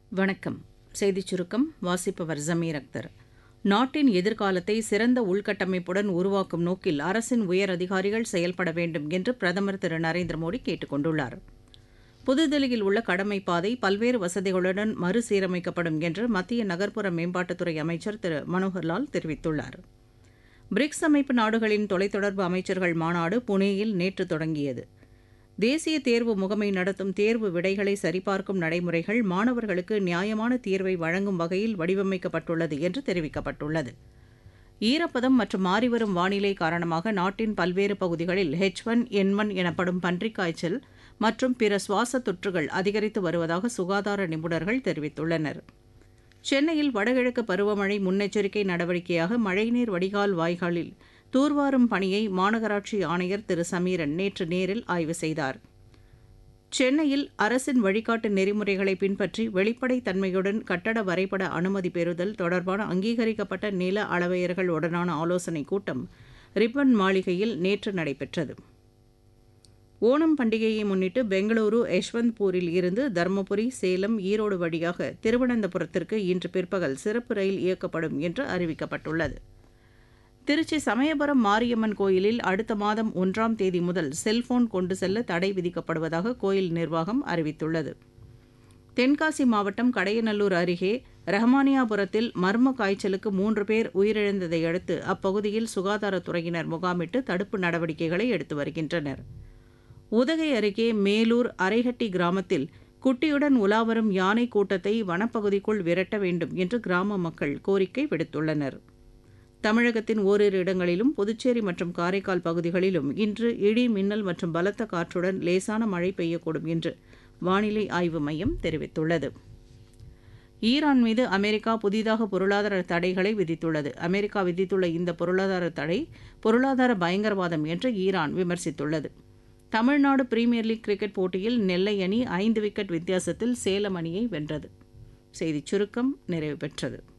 வணக்கம் செய்திச் சுருக்கம் வாசிப்பவர் ஜமீர் அக்தர் நாட்டின் எதிர்காலத்தை சிறந்த உள்கட்டமைப்புடன் உருவாக்கும் நோக்கில் அரசின் உயர் அதிகாரிகள் செயல்பட வேண்டும் என்று பிரதமர் திரு நரேந்திர மோடி கேட்டுக் கொண்டுள்ளார் புதுதில்லியில் உள்ள கடமை பாதை பல்வேறு வசதிகளுடன் மறுசீரமைக்கப்படும் என்று மத்திய நகர்ப்புற மேம்பாட்டுத்துறை அமைச்சர் திரு மனோகர்லால் தெரிவித்துள்ளார் பிரிக்ஸ் அமைப்பு நாடுகளின் தொலைத்தொடர்பு அமைச்சர்கள் மாநாடு புனேயில் நேற்று தொடங்கியது தேசிய தேர்வு முகமை நடத்தும் தேர்வு விடைகளை சரிபார்க்கும் நடைமுறைகள் மாணவர்களுக்கு நியாயமான தீர்வை வழங்கும் வகையில் வடிவமைக்கப்பட்டுள்ளது என்று தெரிவிக்கப்பட்டுள்ளது ஈரப்பதம் மற்றும் மாறிவரும் வானிலை காரணமாக நாட்டின் பல்வேறு பகுதிகளில் ஹெச் ஒன் என் ஒன் எனப்படும் பன்றிக் காய்ச்சல் மற்றும் பிற சுவாச தொற்றுகள் அதிகரித்து வருவதாக சுகாதார நிபுணர்கள் தெரிவித்துள்ளனர் சென்னையில் வடகிழக்கு பருவமழை முன்னெச்சரிக்கை நடவடிக்கையாக மழைநீர் வடிகால் வாய்க்காலில் தூர்வாரும் பணியை மாநகராட்சி ஆணையர் திரு சமீரன் நேற்று நேரில் ஆய்வு செய்தார் சென்னையில் அரசின் வழிகாட்டு நெறிமுறைகளை பின்பற்றி வெளிப்படைத் தன்மையுடன் கட்டட வரைபட அனுமதி பெறுதல் தொடர்பான அங்கீகரிக்கப்பட்ட நில அளவையர்கள் உடனான ஆலோசனைக் கூட்டம் ரிப்பன் மாளிகையில் நேற்று நடைபெற்றது ஓணம் பண்டிகையை முன்னிட்டு பெங்களூரு யஷ்வந்த்பூரில் இருந்து தருமபுரி சேலம் ஈரோடு வழியாக திருவனந்தபுரத்திற்கு இன்று பிற்பகல் சிறப்பு ரயில் இயக்கப்படும் என்று அறிவிக்கப்பட்டுள்ளது திருச்சி சமயபுரம் மாரியம்மன் கோயிலில் அடுத்த மாதம் ஒன்றாம் தேதி முதல் செல்போன் கொண்டு செல்ல தடை விதிக்கப்படுவதாக கோயில் நிர்வாகம் அறிவித்துள்ளது தென்காசி மாவட்டம் கடையநல்லூர் அருகே ரஹமானியாபுரத்தில் மர்ம காய்ச்சலுக்கு மூன்று பேர் உயிரிழந்ததை அடுத்து அப்பகுதியில் சுகாதாரத்துறையினர் முகாமிட்டு தடுப்பு நடவடிக்கைகளை எடுத்து வருகின்றனர் உதகை அருகே மேலூர் அரைஹட்டி கிராமத்தில் குட்டியுடன் உலாவரும் யானை கூட்டத்தை வனப்பகுதிக்குள் விரட்ட வேண்டும் என்று கிராம மக்கள் கோரிக்கை விடுத்துள்ளனர் தமிழகத்தின் ஓரிரு இடங்களிலும் புதுச்சேரி மற்றும் காரைக்கால் பகுதிகளிலும் இன்று இடி மின்னல் மற்றும் பலத்த காற்றுடன் லேசான மழை பெய்யக்கூடும் என்று வானிலை ஆய்வு மையம் தெரிவித்துள்ளது ஈரான் மீது அமெரிக்கா புதிதாக பொருளாதார தடைகளை விதித்துள்ளது அமெரிக்கா விதித்துள்ள இந்த பொருளாதார தடை பொருளாதார பயங்கரவாதம் என்று ஈரான் விமர்சித்துள்ளது தமிழ்நாடு பிரீமியர் லீக் கிரிக்கெட் போட்டியில் நெல்லை அணி ஐந்து விக்கெட் வித்தியாசத்தில் சேலம் அணியை வென்றது செய்திச் சுருக்கம் நிறைவு பெற்றது